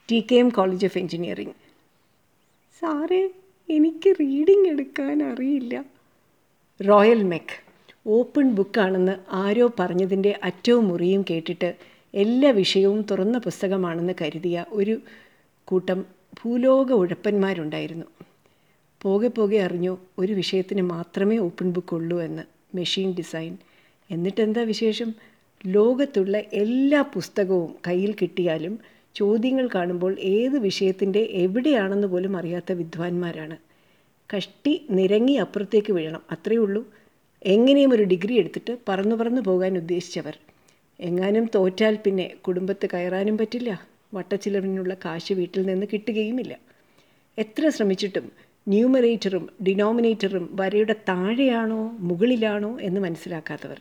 T K M college of engineering സാറേ എനിക്ക് reading എടുക്കാൻ അറിയില്ല റോയൽ മെക്ക് ഓപ്പൺ ബുക്കാണെന്ന് ആരോ പറഞ്ഞതിൻ്റെ അറ്റവും മുറിയും കേട്ടിട്ട് എല്ലാ വിഷയവും തുറന്ന പുസ്തകമാണെന്ന് കരുതിയ ഒരു കൂട്ടം ഭൂലോക ഉഴപ്പന്മാരുണ്ടായിരുന്നു പോകെ പോകെ അറിഞ്ഞു ഒരു വിഷയത്തിന് മാത്രമേ ഓപ്പൺ ബുക്ക് ഉള്ളൂ എന്ന് മെഷീൻ ഡിസൈൻ എന്നിട്ടെന്താ വിശേഷം ലോകത്തുള്ള എല്ലാ പുസ്തകവും കയ്യിൽ കിട്ടിയാലും ചോദ്യങ്ങൾ കാണുമ്പോൾ ഏത് വിഷയത്തിൻ്റെ എവിടെയാണെന്ന് പോലും അറിയാത്ത വിദ്വാൻമാരാണ് കഷ്ടി നിരങ്ങി അപ്പുറത്തേക്ക് വീഴണം അത്രയേ ഉള്ളൂ എങ്ങനെയും ഒരു ഡിഗ്രി എടുത്തിട്ട് പറന്നു പറന്നു പോകാൻ ഉദ്ദേശിച്ചവർ എങ്ങാനും തോറ്റാൽ പിന്നെ കുടുംബത്ത് കയറാനും പറ്റില്ല വട്ടച്ചിലവിനുള്ള കാശ് വീട്ടിൽ നിന്ന് കിട്ടുകയുമില്ല എത്ര ശ്രമിച്ചിട്ടും ന്യൂമറേറ്ററും ഡിനോമിനേറ്ററും വരയുടെ താഴെയാണോ മുകളിലാണോ എന്ന് മനസ്സിലാക്കാത്തവർ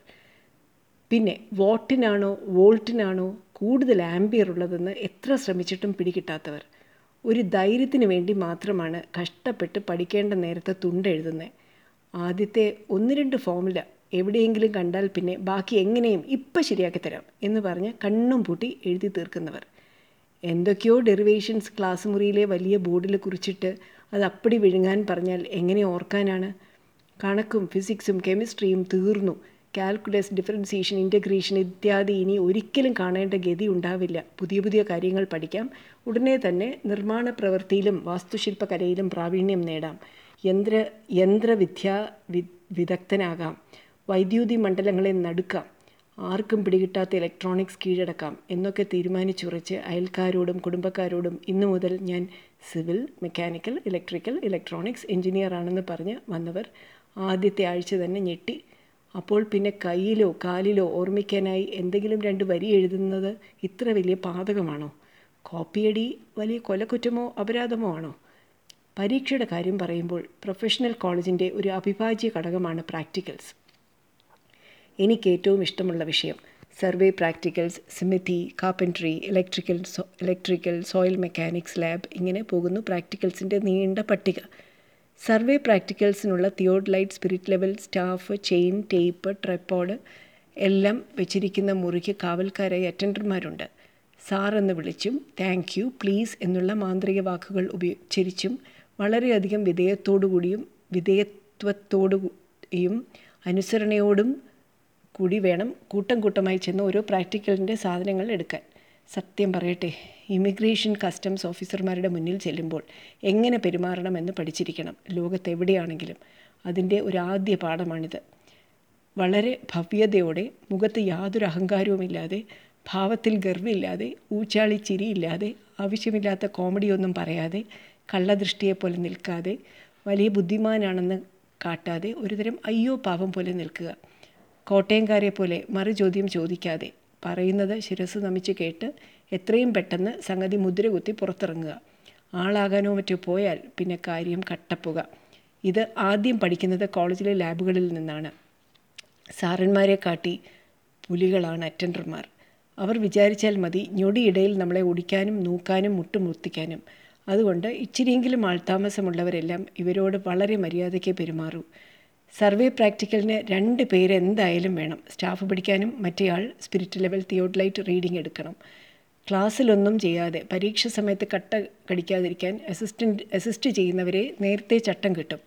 പിന്നെ വോട്ടിനാണോ വോൾട്ടിനാണോ കൂടുതൽ ആംബിയർ ഉള്ളതെന്ന് എത്ര ശ്രമിച്ചിട്ടും പിടികിട്ടാത്തവർ ഒരു ധൈര്യത്തിന് വേണ്ടി മാത്രമാണ് കഷ്ടപ്പെട്ട് പഠിക്കേണ്ട നേരത്തെ തുണ്ടെഴുതുന്നത് ആദ്യത്തെ ഒന്ന് രണ്ട് ഫോമുല എവിടെയെങ്കിലും കണ്ടാൽ പിന്നെ ബാക്കി എങ്ങനെയും ഇപ്പം ശരിയാക്കി തരാം എന്ന് പറഞ്ഞ് കണ്ണും പൂട്ടി എഴുതി തീർക്കുന്നവർ എന്തൊക്കെയോ ഡെറിവേഷൻസ് ക്ലാസ് മുറിയിലെ വലിയ ബോർഡിൽ കുറിച്ചിട്ട് അത് അപ്പടി വിഴുങ്ങാൻ പറഞ്ഞാൽ എങ്ങനെ ഓർക്കാനാണ് കണക്കും ഫിസിക്സും കെമിസ്ട്രിയും തീർന്നു കാൽക്കുലസ് ഡിഫറൻസിയേഷൻ ഇൻ്റഗ്രേഷൻ ഇത്യാദി ഇനി ഒരിക്കലും കാണേണ്ട ഗതി ഉണ്ടാവില്ല പുതിയ പുതിയ കാര്യങ്ങൾ പഠിക്കാം ഉടനെ തന്നെ നിർമ്മാണ പ്രവൃത്തിയിലും വാസ്തുശില്പകലയിലും പ്രാവീണ്യം നേടാം യന്ത്ര യന്ത്രവിദ്യാ വി വിദഗ്ധനാകാം വൈദ്യുതി മണ്ഡലങ്ങളെ നടുക്കാം ആർക്കും പിടികിട്ടാത്ത ഇലക്ട്രോണിക്സ് കീഴടക്കാം എന്നൊക്കെ തീരുമാനിച്ചുറച്ച് അയൽക്കാരോടും കുടുംബക്കാരോടും ഇന്നു മുതൽ ഞാൻ civil mechanical electrical electronics engineer ആണെന്ന് പറഞ്ഞ് വന്നവർ ആദ്യത്തെ ആഴ്ച തന്നെ ഞെട്ടി അപ്പോൾ പിന്നെ കയ്യിലോ കാലിലോ ഓർമ്മിക്കാനായി എന്തെങ്കിലും രണ്ട് വരി എഴുതുന്നത് ഇത്ര വലിയ പാതകമാണോ കോപ്പിയടി വലിയ കൊലക്കുറ്റമോ അപരാധമോ ആണോ പരീക്ഷയുടെ കാര്യം പറയുമ്പോൾ പ്രൊഫഷണൽ കോളേജിൻ്റെ ഒരു അവിഭാജ്യ ഘടകമാണ് പ്രാക്ടിക്കൽസ് എനിക്ക് ഏറ്റവും ഇഷ്ടമുള്ള വിഷയം survey practicals smithy carpentry electrical electrical soil mechanics lab ഇങ്ങനെ പോകുന്നു പ്രാക്ടിക്കൽസിൻ്റെ നീണ്ട പട്ടിക സർവേ പ്രാക്ടിക്കൽസിനുള്ള theodolite spirit level staff chain tape tripod എല്ലാം വെച്ചിരിക്കുന്ന മുറിക്ക് കാവൽക്കാരായി അറ്റൻഡർമാരുണ്ട് സാർ എന്ന് വിളിച്ചും താങ്ക് യു പ്ലീസ് എന്നുള്ള മാന്ത്രിക വാക്കുകൾ ഉപയോഗിച്ചിരിച്ചും വളരെയധികം വിധേയത്തോടുകൂടിയും വിധേയത്വത്തോടുകൂടിയും അനുസരണയോടും കൂടി വേണം കൂട്ടം കൂട്ടമായി ചെന്ന് ഓരോ പ്രാക്ടിക്കലിൻ്റെ സാധനങ്ങൾ എടുക്കാൻ സത്യം പറയട്ടെ ഇമിഗ്രേഷൻ കസ്റ്റംസ് ഓഫീസർമാരുടെ മുന്നിൽ ചെല്ലുമ്പോൾ എങ്ങനെ പെരുമാറണമെന്ന് പഠിച്ചിരിക്കണം ലോകത്തെവിടെയാണെങ്കിലും അതിൻ്റെ ഒരു ആദ്യ പാഠമാണിത് വളരെ ഭവ്യതയോടെ മുഖത്ത് യാതൊരു അഹങ്കാരവുമില്ലാതെ ഭാവത്തിൽ ഗർവമില്ലാതെ ഊച്ചാളി ചിരിയില്ലാതെ ആവശ്യമില്ലാത്ത കോമഡിയൊന്നും പറയാതെ കള്ളദൃഷ്ടിയെപ്പോലെ നിൽക്കാതെ വലിയ ബുദ്ധിമാനാണെന്ന് കാട്ടാതെ ഒരുതരം അയ്യോ പാവം പോലെ നിൽക്കുക കോട്ടയംകാരെ പോലെ മറു ചോദ്യം ചോദിക്കാതെ പറയുന്നത് ശിരസ് നമിച്ച് കേട്ട് എത്രയും പെട്ടെന്ന് സംഗതി മുദ്ര കുത്തി പുറത്തിറങ്ങുക ആളാകാനോ മറ്റോ പോയാൽ പിന്നെ കാര്യം കട്ടപ്പുക ഇത് ആദ്യം പഠിക്കുന്നത് കോളേജിലെ ലാബുകളിൽ നിന്നാണ് സാറന്മാരെ കാട്ടി പുലികളാണ് അറ്റൻഡർമാർ അവർ വിചാരിച്ചാൽ മതി ഞൊടിയിടയിൽ നമ്മളെ ഓടിക്കാനും നൂക്കാനും മുട്ടുമുത്തിക്കാനും അതുകൊണ്ട് ഇച്ചിരിയെങ്കിലും ആൾതാമസമുള്ളവരെല്ലാം ഇവരോട് വളരെ മര്യാദയ്ക്ക് പെരുമാറൂ സർവേ പ്രാക്ടിക്കലിന് രണ്ട് പേര് എന്തായാലും വേണം സ്റ്റാഫ് പഠിക്കാനും മറ്റേയാൾ സ്പിരിറ്റ് ലെവൽ തിയോഡ്ലൈറ്റ് റീഡിംഗ് എടുക്കണം ക്ലാസ്സിലൊന്നും ചെയ്യാതെ പരീക്ഷ സമയത്ത് കട്ട കടിക്കാതിരിക്കാൻ അസിസ്റ്റൻ്റ് അസിസ്റ്റ് ചെയ്യുന്നവരെ നേരത്തെ ചട്ടം കിട്ടും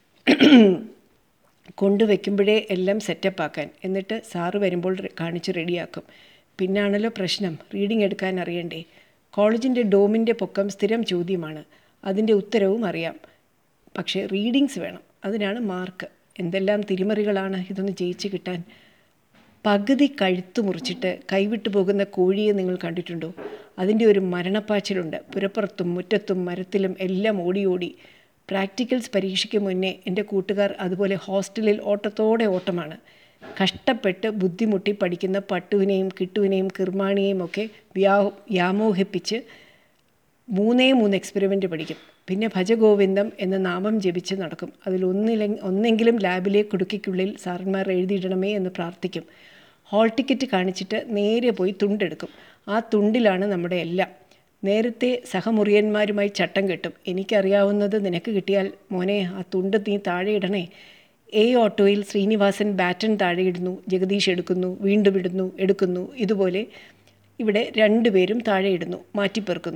കൊണ്ടുവയ്ക്കുമ്പോഴേ എല്ലാം സെറ്റപ്പ് ആക്കാൻ എന്നിട്ട് സാറ് വരുമ്പോൾ കാണിച്ച് റെഡിയാക്കും പിന്നാണല്ലോ പ്രശ്നം റീഡിംഗ് എടുക്കാൻ അറിയണ്ടേ കോളേജിൻ്റെ ഡോമിൻ്റെ പൊക്കം സ്ഥിരം ചോദ്യമാണ് അതിൻ്റെ ഉത്തരവും അറിയാം പക്ഷേ റീഡിങ്സ് വേണം അതിനാണ് മാർക്ക് എന്തെല്ലാം തിരിമറികളാണ് ഇതൊന്ന് ജയിച്ച് കിട്ടാൻ പകുതി കഴുത്ത് മുറിച്ചിട്ട് കൈവിട്ടു പോകുന്ന കോഴിയെ നിങ്ങൾ കണ്ടിട്ടുണ്ടോ അതിൻ്റെ ഒരു മരണപ്പാച്ചിലുണ്ട് പുരപ്പുറത്തും മുറ്റത്തും മരത്തിലും എല്ലാം ഓടി ഓടി പ്രാക്ടിക്കൽസ് പരീക്ഷയ്ക്ക് മുന്നേ എൻ്റെ കൂട്ടുകാർ അതുപോലെ ഹോസ്റ്റലിൽ ഓട്ടത്തോടെ ഓട്ടമാണ് കഷ്ടപ്പെട്ട് ബുദ്ധിമുട്ടി പഠിക്കുന്ന പട്ടുവിനെയും കിട്ടുവിനെയും കിർമാണിയെയും ഒക്കെ വ്യാ വ്യാമോഹിപ്പിച്ച് മൂന്നേ മൂന്ന് എക്സ്പെരിമെൻ്റ് പഠിക്കും പിന്നെ ഭജഗോവിന്ദം എന്ന നാമം ജപിച്ച് നടക്കും അതിൽ ഒന്നിലെ ഒന്നെങ്കിലും ലാബിലെ കുടുക്കിക്കുള്ളിൽ സാറന്മാർ എഴുതിയിടണമേ എന്ന് പ്രാർത്ഥിക്കും ഹാൾ ടിക്കറ്റ് കാണിച്ചിട്ട് നേരെ പോയി തുണ്ടെടുക്കും ആ തുണ്ടിലാണ് നമ്മുടെ എല്ലാം നേരത്തെ സഹമുറിയന്മാരുമായി ചട്ടം കെട്ടും എനിക്കറിയാവുന്നത് നിനക്ക് കിട്ടിയാൽ മോനെ ആ തുണ്ട് നീ താഴെ ഇടണേ എ ഓട്ടോയിൽ ശ്രീനിവാസൻ ബാറ്റൺ താഴെയിടുന്നു ജഗദീഷ് എടുക്കുന്നു വീണ്ടും ഇടുന്നു എടുക്കുന്നു ഇതുപോലെ ഇവിടെ രണ്ടുപേരും താഴെയിടുന്നു മാറ്റിപ്പെറുക്കുന്നു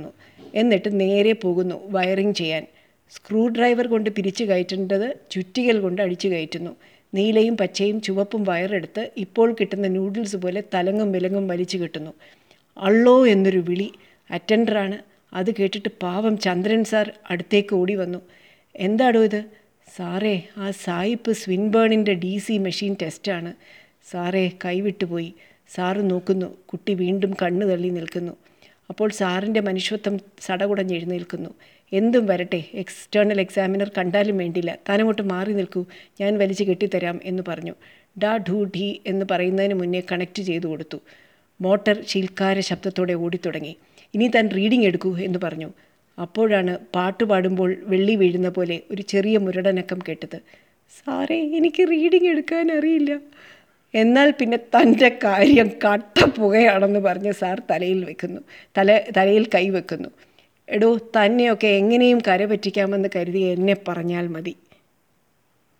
എന്നിട്ട് നേരെ പോകുന്നു വയറിംഗ് ചെയ്യാൻ സ്ക്രൂ ഡ്രൈവർ കൊണ്ട് പിരിച്ചു കയറ്റേണ്ടത് ചുറ്റികൽ കൊണ്ട് അടിച്ചു കയറ്റുന്നു നീലയും പച്ചയും ചുവപ്പും വയറെടുത്ത് ഇപ്പോൾ കിട്ടുന്ന നൂഡിൽസ് പോലെ തലങ്ങും വിലങ്ങും വലിച്ചു കിട്ടുന്നു അള്ളോ എന്നൊരു വിളി അറ്റൻഡറാണ് അത് കേട്ടിട്ട് പാവം ചന്ദ്രൻ സാർ അടുത്തേക്ക് ഓടി വന്നു എന്താടോ ഇത് സാറേ ആ സായിപ്പ് സ്വിൻബേണിൻ്റെ ഡി സി മെഷീൻ ടെസ്റ്റാണ് സാറേ കൈവിട്ടുപോയി സാറ് നോക്കുന്നു കുട്ടി വീണ്ടും കണ്ണു തള്ളി നിൽക്കുന്നു അപ്പോൾ സാറിൻ്റെ മനുഷ്യത്വം സടകുടഞ്ഞെഴുന്നേൽക്കുന്നു എന്തും വരട്ടെ എക്സ്റ്റേണൽ എക്സാമിനർ കണ്ടാലും വേണ്ടില്ല താനങ്ങോട്ട് മാറി നിൽക്കൂ ഞാൻ വലിച്ചു കെട്ടിത്തരാം എന്ന് പറഞ്ഞു ഡാ ഢൂ ഢീ എന്ന് പറയുന്നതിന് മുന്നേ കണക്റ്റ് ചെയ്തു കൊടുത്തു മോട്ടർ ശിൽക്കാര ശബ്ദത്തോടെ ഓടിത്തുടങ്ങി ഇനി താൻ റീഡിംഗ് എടുക്കൂ എന്ന് പറഞ്ഞു അപ്പോഴാണ് പാട്ട് പാടുമ്പോൾ വെള്ളി വീഴുന്ന പോലെ ഒരു ചെറിയ മുരടനക്കം കേട്ടത് സാറേ എനിക്ക് റീഡിംഗ് എടുക്കാൻ അറിയില്ല എന്നാൽ പിന്നെ തൻ്റെ കാര്യം കട്ട പുകയാണെന്ന് പറഞ്ഞ് സാർ തലയിൽ വെക്കുന്നു തല തലയിൽ കൈ വെക്കുന്നു എടോ തന്നെയൊക്കെ എങ്ങനെയും കരപറ്റിക്കാമെന്ന് കരുതി എന്നെ പറഞ്ഞാൽ മതി